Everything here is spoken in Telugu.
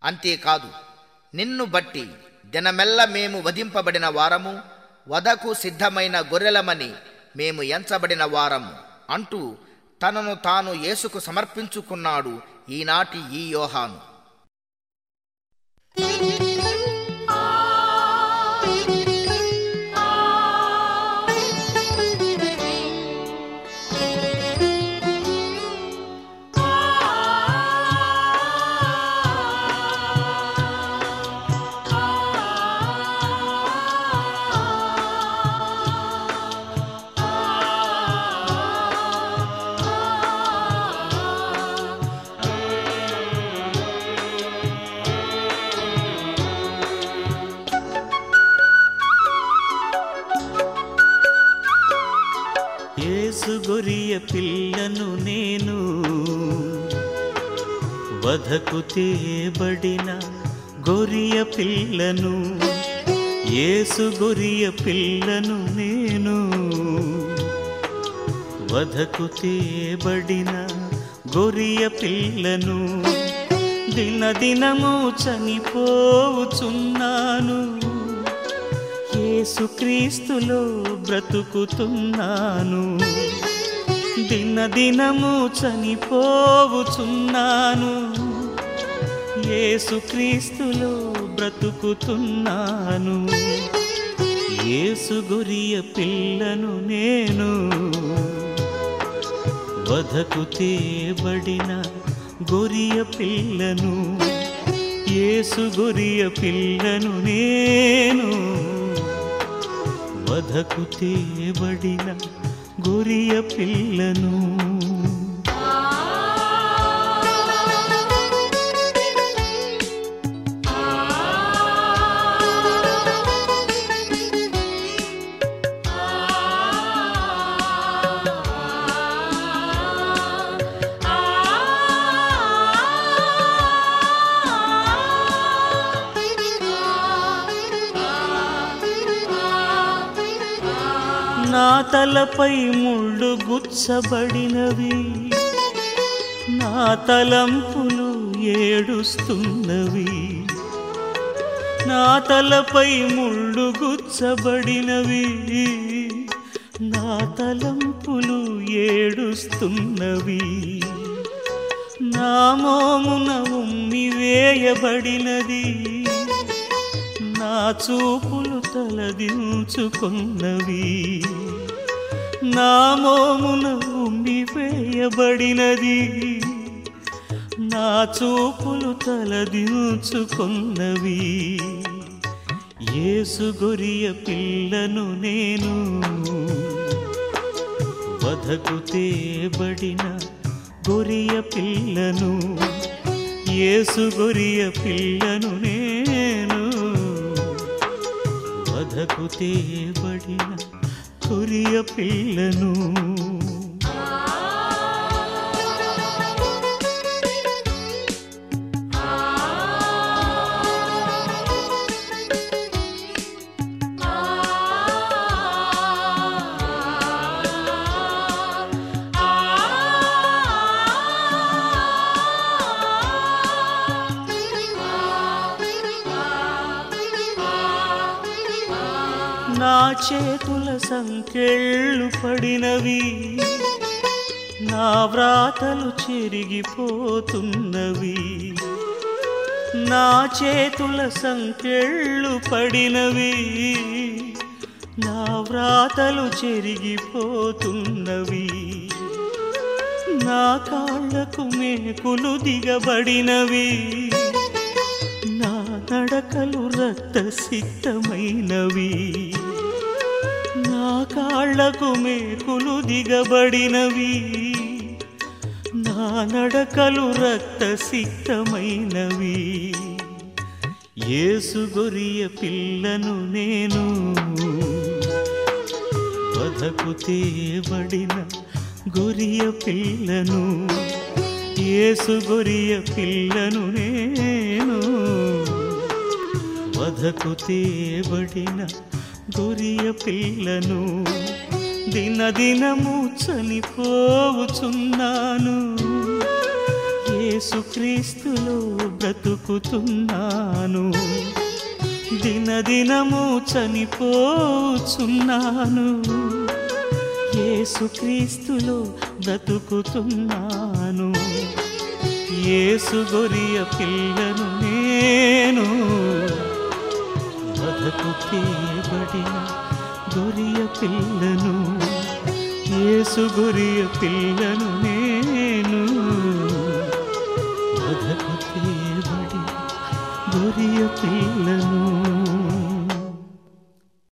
అంతేకాదు నిన్ను బట్టి దినమెల్ల మేము వధింపబడిన వారము వదకు సిద్ధమైన గొర్రెలమని మేము ఎంచబడిన వారము అంటూ తనను తాను యేసుకు సమర్పించుకున్నాడు ఈనాటి ఈ యోహాను యేసు గొరియ పిల్లను నేను వధకు తేబడిన గొరియ పిల్లను యేసు గొరియ పిల్లను నేను వధకు తేబడిన గొరియ పిల్లను దినదినము చనిపోవుచున్నాను యేసుక్రీస్తులో బ్రతుకుతున్నాను దినదినము చనిపోవుచున్నాను యేసుక్రీస్తులో బ్రతుకుతున్నాను యేసు గొరియ పిల్లను నేను వధకు తేబడిన గొరియ పిల్లను యేసు గొరియ పిల్లను నేను వధకు తేబడిన గొరియ పిల్లను నా తలపై ముళ్ళు గుచ్చబడినవి నా తలంపులు ఏడుస్తున్నవి నా తలపై ముళ్ళు గుచ్చబడినవి నా తలంపులు ఏడుస్తున్నవి నా మోమున ఉమ్మి వేయబడినది నా చూపులు తలదించుకున్నవి నా మోమున ఉమ్మి వేయబడినది నా చూపులు తలదించుకున్నవి యేసు గొరియ పిల్లను నేను వధకు తేబడిన గొరియ పిల్లను యేసు గొరియ పిల్లను నేను వధకు తేబడిన గొరియ పిల్లను నా చేతుల సంకెళ్ళు పడినవి నా వ్రాతలు చెరిగిపోతున్నవి నా చేతుల సంకెళ్ళు పడినవి నా వ్రాతలు చెరిగిపోతున్నవి నా కాళ్ళకు మేకులు దిగబడినవి నా నడకలు రక్త సిద్ధమైనవి నా కాళ్ళకు మేకులు దిగబడినవి నా నడకలు రక్త సిద్ధమైనవి యేసు గొరియ పిల్లను నేను వధకు తేబడిన గొరియ పిల్లను యేసు గొరియ పిల్లను నేను వధకు తేబడిన గొరియ పిల్లను దినదినము చనిపోవుచున్నాను యేసుక్రీస్తులో బ్రతుకుతున్నాను దినదినము చనిపోచున్నాను యేసుక్రీస్తులో బ్రతుకుతున్నాను యేసు గొరియ పిల్లను నేను వదకు తేబడిన గొరియ పిల్లను యేసు గొరియ పిల్లను నేను వదకు తేబడిన గొరియ పిల్లను